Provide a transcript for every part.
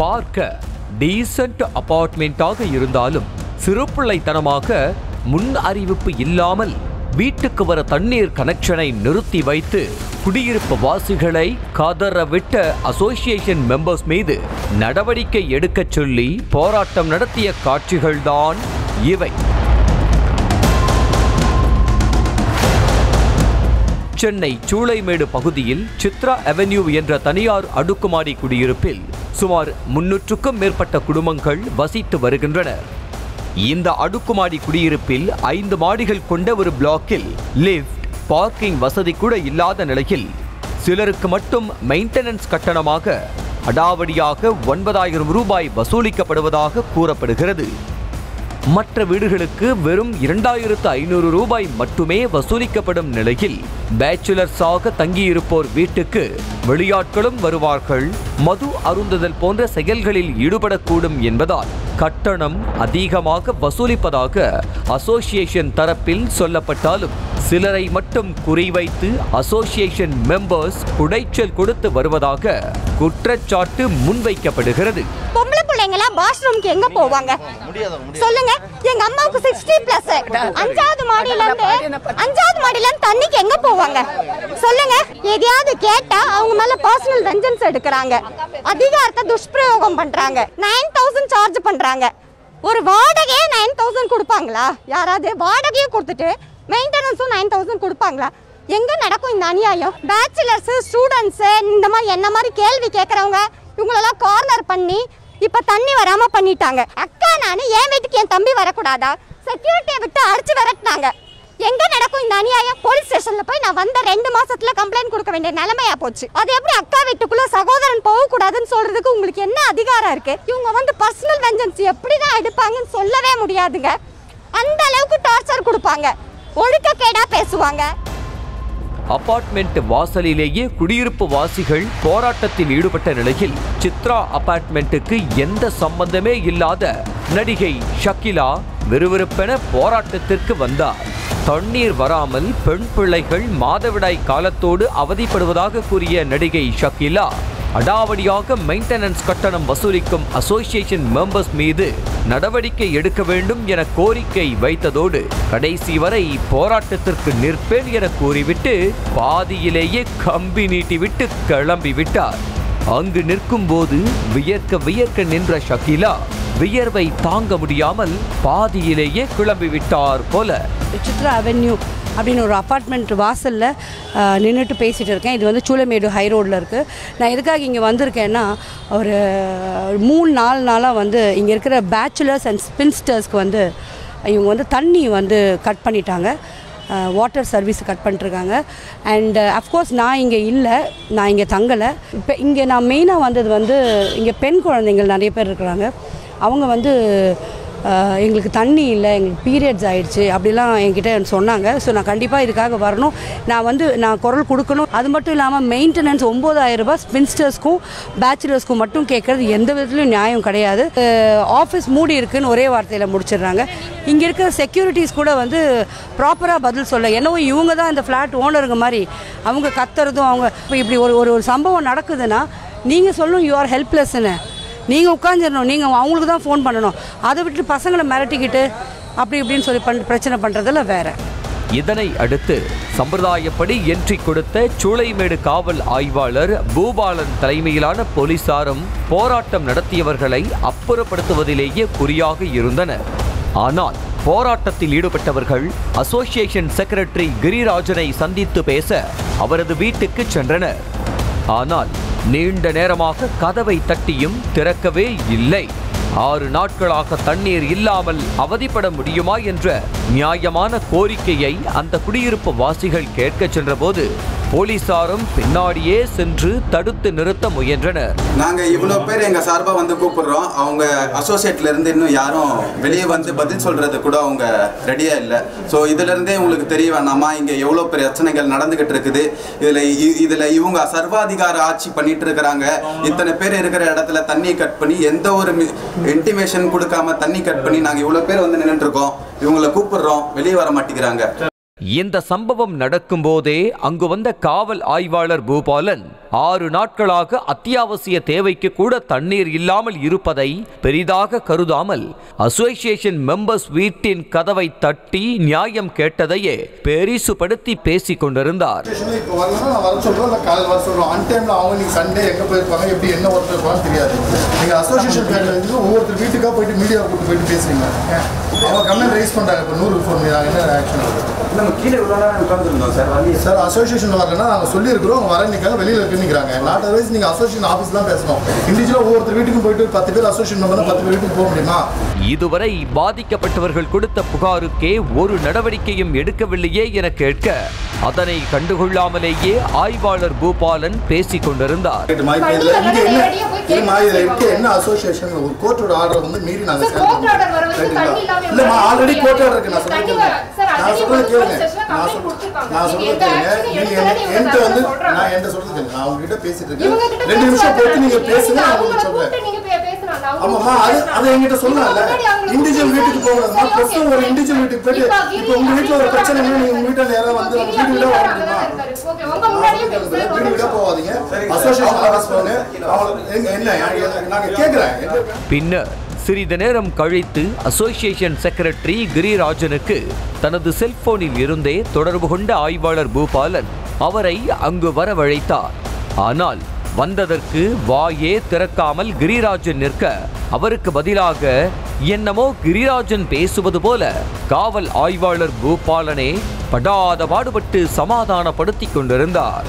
பார்க்க டீசன்ட் அபார்ட்மெண்ட்டாக இருந்தாலும் சிறுபிள்ளைத்தனமாக முன் அறிவிப்பு இல்லாமல் வீட்டுக்கு வர தண்ணீர் கனெக்ஷனை நிறுத்தி வைத்து குடியிருப்பு வாசிகளை கதறவிட்ட அசோசியேஷன் மெம்பர்ஸ் மீது நடவடிக்கை எடுக்கச் சொல்லி போராட்டம் நடத்திய காட்சிகள்தான் இவை சென்னை சூளைமேடு பகுதியில் சித்ரா அவென்யூ என்ற தனியார் அடுக்குமாடி குடியிருப்பில் சுமார் முன்னூற்றுக்கும் மேற்பட்ட குடும்பங்கள் வசித்து வருகின்றனர் இந்த அடுக்குமாடி குடியிருப்பில் ஐந்து மாடிகள் கொண்ட ஒரு பிளாக்கில் லிஃப்ட் பார்க்கிங் வசதி கூட இல்லாத நிலையில் சிலருக்கு மட்டும் மெயின்டெனன்ஸ் கட்டணமாக அடாவடியாக ஒன்பதாயிரம் ரூபாய் வசூலிக்கப்படுவதாக கூறப்படுகிறது மற்ற வீடுகளுக்கு வெறும் இரண்டாயிரத்து ஐநூறு ரூபாய் மட்டுமே வசூலிக்கப்படும் நிலையில் பேச்சுலர்ஸாக தங்கியிருப்போர் வீட்டுக்கு வெளியாட்களும் வருவார்கள் மது அருந்துதல் போன்ற செயல்களில் ஈடுபடக்கூடும் என்பதால் கட்டணம் அதிகமாக வசூலிப்பதாக அசோசியேஷன் தரப்பில் சொல்லப்பட்டாலும் சிலரை மட்டும் குறிவைத்து அசோசியேஷன் மெம்பர்ஸ் குடைச்சல் கொடுத்து வருவதாக குற்றச்சாட்டு முன்வைக்கப்படுகிறது பொம்பளை பிள்ளைங்களா பாத்ரூம்க்கு எங்க போவாங்க சொல்லுங்க எங்க அம்மாவுக்கு சிக்ஸ்டி பிளஸ் அஞ்சாவது மாடியில இருந்து அஞ்சாவது மாடியில இருந்து தண்ணிக்கு எங்க போவாங்க சொல்லுங்க எதையாவது கேட்டா அவங்க மேல பர்சனல் வெஞ்சன்ஸ் எடுக்கிறாங்க அதிகாரத்தை துஷ்பிரயோகம் பண்றாங்க நைன் தௌசண்ட் சார்ஜ் பண்றாங்க ஒரு வாடகையே நைன் தௌசண்ட் கொடுப்பாங்களா யாராவது வாடகையே கொடுத்துட்டு மெயின்டெனன்ஸும் நைன் தௌசண்ட் கொடுப்பாங்களா எங்க நடக்கும் இந்த அநியாயம் பேச்சுலர்ஸ் ஸ்டூடெண்ட்ஸ் இந்த மாதிரி என்ன மாதிரி கேள்வி கேட்கறவங்க இவங்களெல்லாம் கார்னர் பண்ணி இப்ப தண்ணி வராம பண்ணிட்டாங்க அக்கா நானு என் வீட்டுக்கு என் தம்பி வரக்கூடாதா செக்யூரிட்டியை விட்டு அடிச்சு விரட்டினாங்க எங்க நடக்கும் இந்த அநியாயம் போலீஸ் ஸ்டேஷன்ல போய் நான் வந்த ரெண்டு மாசத்துல கம்ப்ளைண்ட் கொடுக்க வேண்டிய நிலைமையா போச்சு அது எப்படி அக்கா வீட்டுக்குள்ள சகோதரன் போக கூடாதுன்னு சொல்றதுக்கு உங்களுக்கு என்ன அதிகாரம் இருக்கு இவங்க வந்து பர்சனல் வெஞ்சன்ஸ் எப்படிதான் எடுப்பாங்கன்னு சொல்லவே முடியாதுங்க அந்த அளவுக்கு டார்ச்சர் கொடுப்பாங்க ஒழுக்கக்கேடா பேசுவாங்க அபார்ட்மெண்ட் வாசலிலேயே குடியிருப்பு வாசிகள் போராட்டத்தில் ஈடுபட்ட நிலையில் சித்ரா அபார்ட்மெண்ட்டுக்கு எந்த சம்பந்தமே இல்லாத நடிகை ஷக்கிலா விறுவிறுப்பென போராட்டத்திற்கு வந்தார் தண்ணீர் வராமல் பெண் பிள்ளைகள் மாதவிடாய் காலத்தோடு அவதிப்படுவதாக கூறிய நடிகை ஷக்கிலா அடாவடியாக மெயின்டெனன்ஸ் கட்டணம் வசூலிக்கும் அசோசியேஷன் மெம்பர்ஸ் மீது நடவடிக்கை எடுக்க வேண்டும் என கோரிக்கை வைத்ததோடு கடைசி வரை போராட்டத்திற்கு நிற்பேன் என கூறிவிட்டு பாதியிலேயே கம்பி நீட்டிவிட்டு கிளம்பி விட்டார் அங்கு நிற்கும்போது வியர்க்க வியர்க்க நின்ற ஷகிலா வியர்வை தாங்க முடியாமல் பாதியிலேயே கிளம்பி விட்டார் போல சித்ரா அவென்யூ அப்படின்னு ஒரு அப்பார்ட்மெண்ட் வாசலில் நின்றுட்டு பேசிகிட்டு இருக்கேன் இது வந்து சூளமேடு ஹை ரோட்டில் இருக்குது நான் எதுக்காக இங்கே வந்திருக்கேன்னா ஒரு மூணு நாலு நாளாக வந்து இங்கே இருக்கிற பேச்சுலர்ஸ் அண்ட் ஸ்பின்ஸ்டர்ஸ்க்கு வந்து இவங்க வந்து தண்ணி வந்து கட் பண்ணிட்டாங்க வாட்டர் சர்வீஸ் கட் பண்ணிட்டுருக்காங்க அண்ட் அஃப்கோர்ஸ் நான் இங்கே இல்லை நான் இங்கே தங்கலை இப்போ இங்கே நான் மெயினாக வந்தது வந்து இங்கே பெண் குழந்தைங்கள் நிறைய பேர் இருக்கிறாங்க அவங்க வந்து அஹ், எங்களுக்கு தண்ணி இல்லை எங்களுக்கு பீரியட்ஸ் ஆயிடுச்சு அப்படிலாம் என்கிட்ட சொன்னாங்க ஸோ நான் கண்டிப்பாக இதுக்காக வரணும் நான் வந்து நான் குரல் கொடுக்கணும் அது மட்டும் இல்லாமல் மெயின்டெனன்ஸ் ஒம்பதாயிரம் ரூபாய் ஸ்பின்ஸ்டர்ஸ்க்கும் பேச்சுலர்ஸ்க்கும் மட்டும் கேட்குறது எந்த விதத்துலையும் நியாயம் கிடையாது ஆஃபீஸ் மூடி இருக்குன்னு ஒரே வார்த்தையில் முடிச்சிடுறாங்க இங்கே இருக்கிற செக்யூரிட்டிஸ் கூட வந்து ப்ராப்பராக பதில் சொல்ல என்னவோ இவங்க தான் இந்த ஃப்ளாட் ஓனருங்க மாதிரி அவங்க கத்துறதும் அவங்க இப்போ இப்படி ஒரு ஒரு ஒரு சம்பவம் நடக்குதுன்னா நீங்கள் சொல்லணும் யூ ஆர் ஹெல்ப்லெஸ்ன்னு நீங்கள் உட்காந்துடணும் நீங்கள் அவங்களுக்கு தான் ஃபோன் பண்ணணும் அதை விட்டு பசங்களை மிரட்டிக்கிட்டு அப்படி இப்படின்னு சொல்லி பண் பிரச்சனை பண்ணுறதுல வேறு இதனை அடுத்து சம்பிரதாயப்படி என்ட்ரி கொடுத்த சூளைமேடு காவல் ஆய்வாளர் பூபாலன் தலைமையிலான போலீசாரும் போராட்டம் நடத்தியவர்களை அப்புறப்படுத்துவதிலேயே குறியாக இருந்தனர் ஆனால் போராட்டத்தில் ஈடுபட்டவர்கள் அசோசியேஷன் செக்ரட்டரி கிரிராஜனை சந்தித்து பேச அவரது வீட்டுக்கு சென்றனர் ஆனால் நீண்ட நேரமாக கதவை தட்டியும் திறக்கவே இல்லை ஆறு நாட்களாக தண்ணீர் இல்லாமல் அவதிப்பட முடியுமா என்ற நியாயமான கோரிக்கையை அந்த குடியிருப்பு வாசிகள் கேட்கச் சென்றபோது போலீசாரும் பின்னாடியே சென்று தடுத்து நிறுத்த முயன்றனர் நாங்க இவ்வளோ பேர் எங்க சார்பா வந்து கூப்பிடுறோம் அவங்க அசோசியேட்ல இருந்து இன்னும் யாரும் வெளியே வந்து பதில் சொல்றது கூட அவங்க ரெடியா இல்லை ஸோ இதுல இருந்தே உங்களுக்கு தெரிய வேணாமா இங்க எவ்வளோ பிரச்சனைகள் நடந்துகிட்டு இருக்குது இதுல இ- இதுல இவங்க சர்வாதிகார ஆட்சி பண்ணிட்டு இருக்கிறாங்க இத்தனை பேர் இருக்கிற இடத்துல தண்ணி கட் பண்ணி எந்த ஒரு இன்டிமேஷன் கொடுக்காம தண்ணி கட் பண்ணி நாங்க இவ்வளோ பேர் வந்து நின்றுட்டு இருக்கோம் இவங்களை கூப்பிடுறோம் வெளியே வர மாட்டேங்கிறாங்க இந்த சம்பவம் நடக்கும்போதே அங்கு வந்த காவல் ஆய்வாளர் பூபாலன் ஆறு நாட்களாக அத்தியாவசிய தேவைக்கு கூட தண்ணீர் இல்லாமல் இருப்பதை பெரிதாக கருதாமல் அசோசியேஷன் மெம்பர்ஸ் வீட்டின் கதவை தட்டி நியாயம் கேட்டதையே பெரிசுபடுத்தி பேசிக் கொண்டிருந்தார் ஸ்டேஷனில் இப்போ வரலன்னா நான் வர சொல்கிறோம் இல்லை காலையில் வர சொல்கிறோம் அன் டைமில் அவங்க நீங்கள் சண்டே எங்கே போயிருப்பாங்க எப்படி என்ன ஒர்க் இருப்பாங்கன்னு தெரியாது நீங்கள் அசோசியேஷன் பேரில் இருந்து ஒவ்வொருத்தர் வீட்டுக்காக போயிட்டு மீடியா கூட்டு போயிட்டு பேசுறீங்க அவங்க கம்ப்ளைண்ட் ரைஸ் பண்ணுறாங்க இப்போ நூறு ஃபோன் நாங்கள் என்ன ஆக்ஷன் நம்ம கீழே இவ்வளோ நேரம் உட்காந்துருந்தோம் சார் வழி சார் அசோசியேஷன் வரலன்னா நாங்கள் சொல்லியிருக்கிறோம் அவங்க வர நிற்காங்க வெளியில் இருக்கு நிற்கிறாங்க நாட் அதர்வைஸ் நீங்கள் அசோசியேஷன் ஆஃபீஸ் தான் பேசணும் இண்டிவிஜுவலாக ஒவ்வொருத்தர் வீட்டுக்கும் போயிட்டு பத்து பேர் அசோசியேஷன் மெம்பர் பத்து பேர் வீட்டுக்கு போக முடியுமா இதுவரை பாதிக்கப்பட்டவர்கள் கொடுத்த புகாருக்கே ஒரு நடவடிக்கையும் எடுக்கவில்லையே என கேட்க அதனை கண்டுகொள்ளாமலேயே ஆய்வாளர் பூபாலன் பேசிக் கொண்டிருந்தார் ரைட்டுமா இப்போ இதில் இங்கே என்ன இல்லைம்மா இதில் இருக்க என்ன அசோசியேஷன் ஒரு கோர்ட்டோட ஆர்டர் வந்து மீறி நாங்கள் சார், court order வர வரைக்கும் ரைட்டுங்களா? தண்ணி இல்லாம இல்லைம்மா எவ்வளவு ஆல்ரெடி நேரம் கோர்ட் ஆர்டர் இருக்கு நான் தண்ணி சொல்றது வர- சார், நான் already சொல்றது police கேளுங்க station ல நான் complaint சொல்- கொடுத்திருக்காங்க. நான் நீங்க சொல்றது எந்த கேளுங்க action நீங்க எடுக்கலன்னு இவங்க என்கிட்ட வந்து சொல்றாங்க. நான் என்கிட்ட சொல்றது கேளுங்க நான் உங்ககிட்ட பேசிட்டு இவங்க இருக்கேன் கிட்ட ரெண்டு நிமிஷம் பொறுத்து நீங்க பேசுறாங்க. பேசுங்க நான் அவங்கள உங்களுக்கு சொல்றேன் கூப்பிட்டு நீங்க பே- பேசலாம். நான் ஆமாம்மா உங்களுக்கு அது பேசலாம். அதை என்கிட்ட சொல்லலாம்ல முன்னாடி அவங்களுக்கு இண்டிவிஜுவல் வீட்டுக்கு போகணும் சரி, ப்ளஸ் okay. ஒரு இண்டிவிஜுவல் வீட்டுக்கு போயிட்டு இப்ப இப்போ உங்க வீட்டுல ஒரு பிரச்சனை நீங்க உங்க வீட்டுல யாராவது வந்து இப்போ வீடு வீடா வர அங்கதான் முடியுமா இருக்காரு. Okay, உங்க முன்னாடியே நான் பேசுறேன். சொல்றது ஒரு வீடு வீடா நிமிஷம். போகாதீங்க அசோசியேஷன் ஆஃபீஸ் போங்க அவங்களுக்கு எங்க- என்ன எனக்கு- நாங்க கேட்குறேன் பின்னர் சிறிது நேரம் கழித்து அசோசியேஷன் செக்ரட்டரி கிரிராஜனுக்கு தனது செல்போனில் இருந்தே தொடர்பு கொண்ட ஆய்வாளர் பூபாலன் அவரை அங்கு வரவழைத்தார் ஆனால் வந்ததற்கு வாயே திறக்காமல் கிரிராஜன் நிற்க அவருக்கு பதிலாக என்னமோ கிரிராஜன் பேசுவது போல காவல் ஆய்வாளர் பூபாலனே படாத பாடுபட்டு சமாதானப்படுத்திக் கொண்டிருந்தார்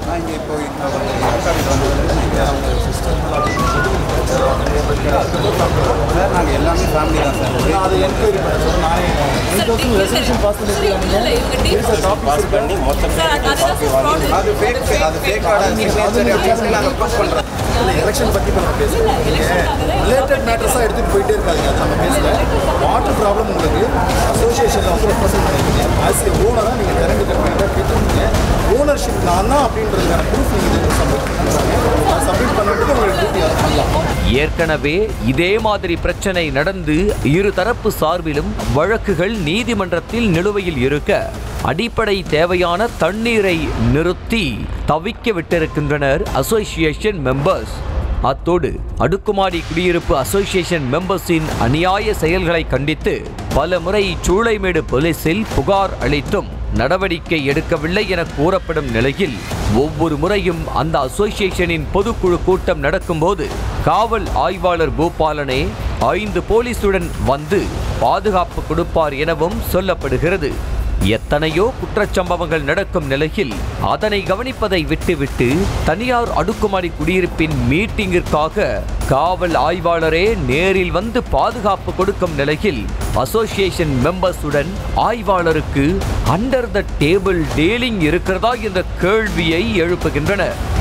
நாங்கள் எல்லாமே ஃபேமிலி தான் சார் அது என்கொயரி ரெசல்யூஷன் பாஸ் பாஸ் பண்ணி மொத்தம் அது ஃபேக் அது ஃபேக் நாங்கள் ப்ரூஃப் பண்ணுறோம் எலெக்ஷன் பற்றி நம்ம பேசுகிறோம் ரிலேட்டட் மேட்டர்ஸாக எடுத்துகிட்டு போயிட்டே இருக்காங்க அது நம்ம பேசல வாட்டர் ப்ராப்ளம் உங்களுக்கு அசோசியேஷனில் வந்து ரெப்ரசென்ட் பண்ணிருக்கீங்க ஆஸ் ஏ ஓனராக நீங்கள் கரண்ட் கட்டணம் கேட்டிருக்கீங்க ஓனர்ஷிப் நான் தான் அப்படின்றதுக்கான ப்ரூஃப் நீங்கள் சப்மிட் பண்ணுறாங்க சப்மிட் பண்ணிட்டு உங்களுக்கு டியூட்டி அதை பண்ணலாம் ஏற்கனவே இதே மாதிரி பிரச்சனை நடந்து இரு தரப்பு சார்பிலும் வழக்குகள் நீதிமன்றத்தில் நிலுவையில் இருக்க அடிப்படை தேவையான தண்ணீரை நிறுத்தி தவிக்க விட்டிருக்கின்றனர் அசோசியேஷன் மெம்பர்ஸ் அத்தோடு அடுக்குமாடி குடியிருப்பு அசோசியேஷன் மெம்பர்ஸின் அநியாய செயல்களை கண்டித்து பல முறை சூளைமேடு போலீசில் புகார் அளித்தும் நடவடிக்கை எடுக்கவில்லை என கூறப்படும் நிலையில் ஒவ்வொரு முறையும் அந்த அசோசியேஷனின் பொதுக்குழு கூட்டம் நடக்கும்போது காவல் ஆய்வாளர் பூபாலனே ஐந்து போலீசுடன் வந்து பாதுகாப்பு கொடுப்பார் எனவும் சொல்லப்படுகிறது எத்தனையோ குற்றச்சம்பவங்கள் நடக்கும் நிலையில் அதனை கவனிப்பதை விட்டுவிட்டு தனியார் அடுக்குமாடி குடியிருப்பின் மீட்டிங்கிற்காக காவல் ஆய்வாளரே நேரில் வந்து பாதுகாப்பு கொடுக்கும் நிலையில் அசோசியேஷன் மெம்பர்ஸுடன் ஆய்வாளருக்கு அண்டர் த டேபிள் டீலிங் இருக்கிறதா என்ற கேள்வியை எழுப்புகின்றனர்